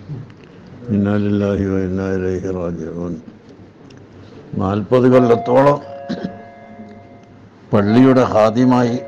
ഇന്നാലില്ലാഹി ഇന്നായിലേക്ക് റാജിഊൻ നാൽപ്പത് കൊല്ലത്തോളം പള്ളിയുടെ ഹാദ്യമായി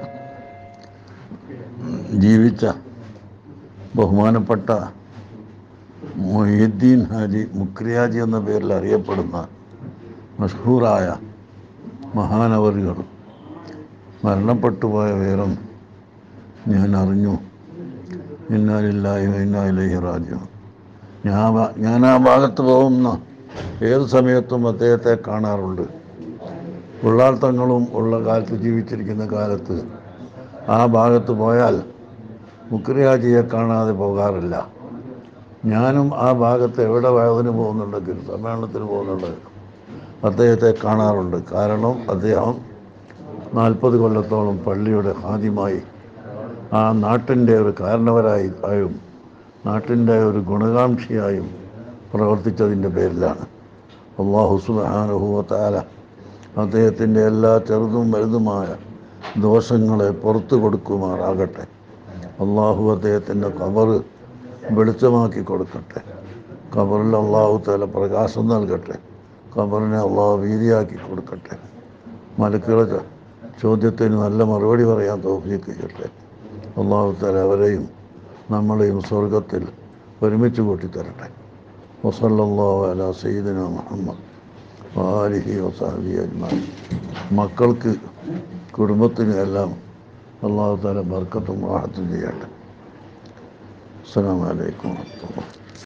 ജീവിച്ച ബഹുമാനപ്പെട്ട മൊഹീദ്ദീൻ ഹാജി മുക്രിയാജി എന്ന പേരിൽ അറിയപ്പെടുന്ന മഷഹൂറായ മഹാനവറുകൾ മരണപ്പെട്ടുപോയ വിവരം ഞാൻ അറിഞ്ഞു ഇന്നാലില്ലാഹി ഇന്നായിലേക്ക് റാജിഊൻ ഞാൻ ആ- ഞാൻ ആ ഭാഗത്ത് പോകുന്ന ഏത് സമയത്തും അദ്ദേഹത്തെ കാണാറുണ്ട് ഉള്ളാൾ തങ്ങളും ഉള്ള കാലത്ത് ജീവിച്ചിരിക്കുന്ന കാലത്ത് ആ ഭാഗത്ത് പോയാൽ മുക്രിയാജിയെ കാണാതെ പോകാറില്ല ഞാനും ആ ഭാഗത്ത് എവിടെ വയതിന് പോകുന്നുണ്ടെങ്കിൽ സമ്മേളനത്തിന് പോകുന്നുണ്ടെങ്കിൽ അദ്ദേഹത്തെ കാണാറുണ്ട് കാരണം അദ്ദേഹം നാൽപ്പത് കൊല്ലത്തോളം പള്ളിയുടെ ആദ്യമായി ആ നാട്ടിൻ്റെ ഒരു കാരണവരായി ആയും നാട്ടിൻ്റെ ഒരു ഗുണകാംക്ഷിയായും പ്രവർത്തിച്ചതിൻ്റെ പേരിലാണ് അള്ളാഹു സുബാനുഭവത്താല അദ്ദേഹത്തിൻ്റെ എല്ലാ ചെറുതും വലുതുമായ ദോഷങ്ങളെ പുറത്തു കൊടുക്കുമാറാകട്ടെ അള്ളാഹു അദ്ദേഹത്തിൻ്റെ കബറ് വെളിച്ചമാക്കി കൊടുക്കട്ടെ കബറിൽ അള്ളാഹു തല പ്രകാശം നൽകട്ടെ കബറിനെ അള്ളാഹു വീതിയാക്കി കൊടുക്കട്ടെ മലക്കുകളെ ചോദ്യത്തിന് നല്ല മറുപടി പറയാൻ തോഫിക്ക് ചെയ്യട്ടെ അള്ളാഹു തല അവരെയും നമ്മളെയും സ്വർഗത്തിൽ ഒരുമിച്ച് കൂട്ടിത്തരട്ടെ വസല്ലല്ലാഹു അലാ സയ്യിദിന മുഹമ്മദ് വാലിഹി വസാബി അജ്മാൻ മക്കൾക്ക് കുടുംബത്തിനും എല്ലാം അള്ളാഹു താല ബർക്കത്തും വാഹത്തും ചെയ്യട്ടെ അസ്സലാമു അലൈക്കും വറഹ്മത്തുള്ളാഹി